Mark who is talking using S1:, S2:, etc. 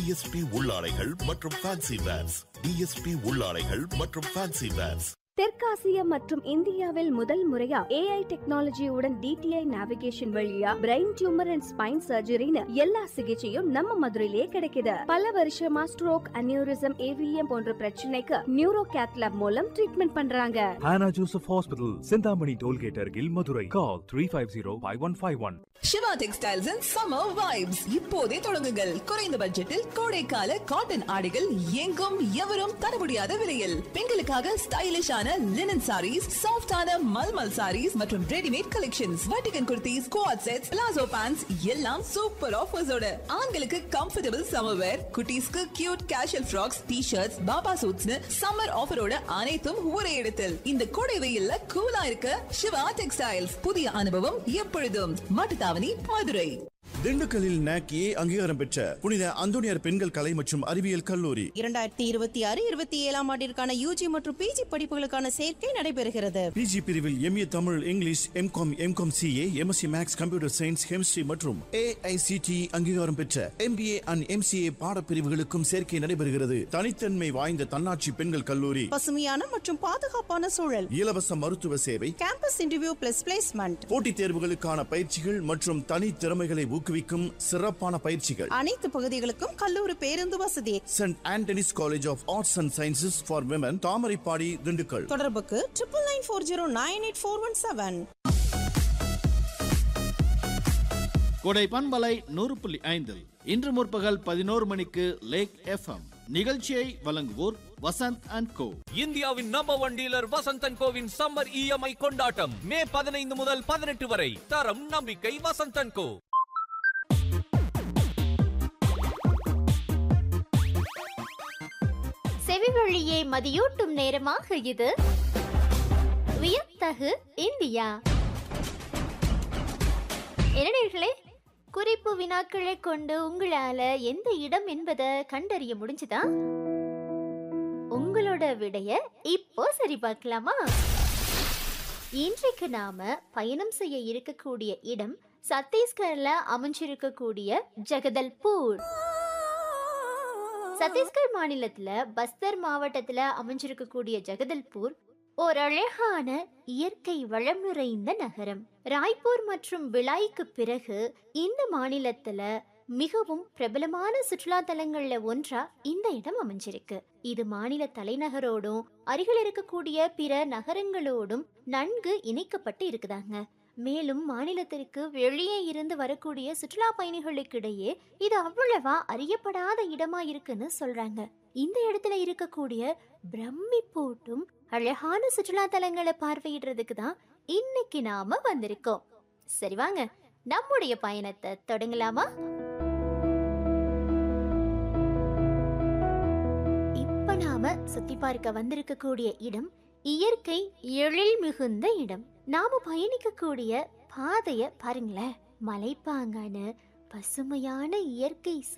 S1: DSP உள்ளாடைகள் மற்றும் fancy verse DSP உள்ளாடைகள் மற்றும் fancy verse
S2: தெற்காசியா மற்றும் இந்தியாவில் முதல் முறையா ஏஐ டெக்னாலஜியுடன் டிடிஐ நேவிகேஷன் வழியா பிரெயின் டியூமர் அண்ட் ஸ்பைன் சர்ஜரின்னு எல்லா சிகிச்சையும் நம்ம மதுரையிலேயே கிடைக்குது பல வருஷமா ஸ்ட்ரோக் அனியூரிசம் ஏவிஎம் போன்ற பிரச்சனைக்கு நியூரோ கேத்லாப் மூலம் ட்ரீட்மெண்ட் பண்றாங்க
S3: Hannah Joseph Hospital, Sindhamani Tollgate Argil, Madurai. Call 350-5151.
S4: Siva textiles and summer vibes இப்போதே தொடங்குங்கள் குறைந்த பட்ஜெட்டில் கோடைக்கால காட்டன் ஆடைகள் எங்கும் எவரும் தர முடியாத விலையில் பெண்களுக்காக ஸ்டைலிஷான லினன் சாரீஸ் சாஃப்டான மல்மல் சாரீஸ் மற்றும் ரெடிமேட் கலெக்ஷன்ஸ் வட்டிகன் kurtis quad sets palazzo pants எல்லாம் சூப்பர் ஆஃபர்ஸோட ஆண்களுக்கு கம்ஃபர்டபுள் சம்மர் வேர் குட்டீஸ்க்கு cute casual frocks T shirts பாபா சூட்ஸ்னு சம்மர் ஆஃபரோட அனைத்தும் ஒரே இடத்தில் இந்த கோடை வெயில்ல கூலா இருக்க சிவா டெக்ஸ்டைல்ஸ் புதிய அனுபவம் எப்பொழுதும் மாட்டுத்தாவணி மதுரை
S5: திண்டுக்கல்லில் நாக்கி அங்கீகாரம் பெற்ற புனித அந்தோனியார் பெண்கள் கலை மற்றும் அறிவியல் கல்லூரி
S6: இரண்டாயிரத்தி இருபத்தி ஆறு இருபத்தி ஏழாம் ஆண்டிற்கான யூஜி மற்றும் பிஜி படிப்புகளுக்கான சேர்க்கை நடைபெறுகிறது
S5: பிஜி பிரிவில் MA Tamil English MCom MCom CA MSc maths computer science chemistry மற்றும் ஏஐசிடி அங்கீகாரம் பெற்ற எம்பிஏ அண்ட் எம்சிஏ பாடப்பிரிவுகளுக்கும் சேர்க்கை நடைபெறுகிறது தனித்தன்மை வாய்ந்த தன்னாட்சி பெண்கள் கல்லூரி
S6: பசுமையான மற்றும் பாதுகாப்பான சூழல்
S5: இலவச மருத்துவ சேவை
S6: கேம்பஸ் இன்டர்வியூ பிளஸ் பிளேஸ்மெண்ட்
S5: போட்டித் தேர்வுகளுக்கான பயிற்சிகள் மற்றும் தனி திறமைகளை ஊக்குவிக்கும் சிறப்பான பயிற்சிகள்
S6: அனைத்து பகுதிகளுக்கும் கல்லூரி பேருந்து வசதி
S5: Saint Anthony's college of arts and sciences for women Thamaraipadi Dindigul
S6: தொடர்புக்கு triple nine four zero nine eight four one seven
S7: கொடை பண்பலை நூறு புள்ளி ஐந்தில் இன்று முற்பகல் பதினோரு மணிக்கு லேக் எஃப்எம் நிகழ்ச்சியை வழங்குவோர் வசந்த் அண்ட் கோ
S8: இந்தியாவின் நம்பர் ஒன் டீலர் வசந்தன் கோவின் சம்மர் இஎம்ஐ கொண்டாட்டம் மே பதினைந்து முதல் பதினெட்டு வரை தரம் நம்பிக்கை வசந்தன் கோ
S9: செவி வழியே மதியூட்டும் நேரமாக இது வியத்தகு இந்தியா இளைஞர்களே குறிப்பு வினாக்களை கொண்டு உங்களால எந்த இடம் என்பதை கண்டறிய முடிஞ்சுதா உங்களோட விடைய இப்போ சரி பார்க்கலாமா இன்றைக்கு நாம பயணம் செய்ய இருக்கக்கூடிய இடம் சத்தீஸ்கர்ல அமைஞ்சிருக்கக்கூடிய ஜெகதல்பூர் சத்தீஸ்கர் மாநிலத்துல பஸ்தர் மாவட்டத்துல அமைஞ்சிருக்கக்கூடிய ஜெகதல்பூர் ஒரு அழகான இயற்கை வளம் நிறைந்த நகரம் ராய்ப்பூர் மற்றும் விலாய்க்கு பிறகு இந்த மாநிலத்துல மிகவும் பிரபலமான சுற்றுலா தலங்கள்ல ஒன்றா இந்த இடம் அமைஞ்சிருக்கு இது மாநில தலைநகரோடும் அருகில் இருக்கக்கூடிய பிற நகரங்களோடும் நன்கு இணைக்கப்பட்டு இருக்குதாங்க மேலும் மாநிலத்திற்கு வெளியே இருந்து வரக்கூடிய சுற்றுலா பயணிகளுக்கிடையே இது அவ்வளவா அறியப்படாத இடமா இருக்குன்னு சொல்றாங்க இந்த இடத்துல இருக்கக்கூடிய பிரம்மி போட்டும் அழகான சுற்றுலா தலங்களை பார்வையிடுறதுக்கு தான் இன்னைக்கு நாம வந்திருக்கோம் சரி வாங்க நம்முடைய பயணத்தை தொடங்கலாமா இப்ப நாம சுத்தி பார்க்க வந்திருக்கக்கூடிய இடம் இயற்கை எழில் மிகுந்த இடம் நாம பயணிக்கக்கூடிய பாதைய பாருங்களேன் மலைப்பாங்கான பசுமையான இயற்கை